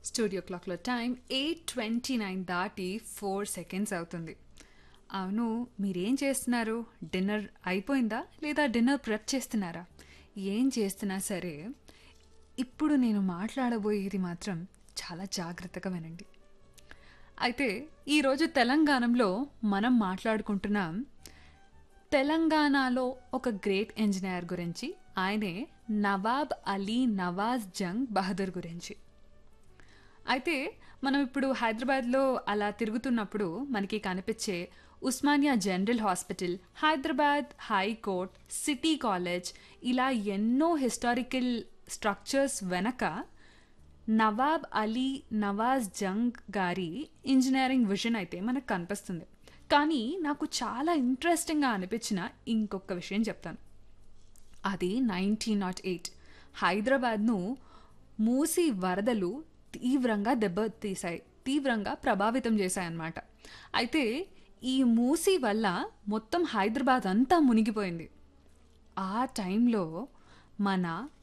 studio క్లాక్లో time eight twenty nine దాటి four seconds అవుతుంది అవును మీరేం చేస్తున్నారు డిన్నర్ అయిపోయిందా లేదా డిన్నర్ ప్రెప్ చేస్తున్నారా ఏం చేస్తున్నా సరే ఇప్పుడు నేను మాట్లాడబోయేది మాత్రం చాలా జాగ్రత్తగా వినండి అయితే ఈరోజు తెలంగాణలో మనం మాట్లాడుకుంటున్నాం తెలంగాణలో ఒక గ్రేట్ ఇంజనీర్ గురించి ఆయనే నవాబ్ అలీ నవాజ్ జంగ్ బహదూర్ గురించి అయితే మనం ఇప్పుడు హైదరాబాద్లో అలా తిరుగుతున్నప్పుడు మనకి కనిపించే Osmania general hospital Hyderabad high court city college ఇలా ఎన్నో హిస్టారికల్ స్ట్రక్చర్స్ వెనక నవాబ్ అలీ నవాజ్ జంగ్ గారి ఇంజనీరింగ్ విజన్ అయితే మనకు కనిపిస్తుంది కానీ నాకు చాలా ఇంట్రెస్టింగ్గా అనిపించిన ఇంకొక విషయం చెప్తాను అది నైన్టీన్ నాట్ ఎయిట్ హైదరాబాద్ను మూసి వరదలు తీవ్రంగా దెబ్బతీశాయి తీవ్రంగా ప్రభావితం చేశాయన్నమాట అయితే ఈ మూసి వల్ల మొత్తం హైదరాబాద్ అంతా మునిగిపోయింది ఆ టైంలో మన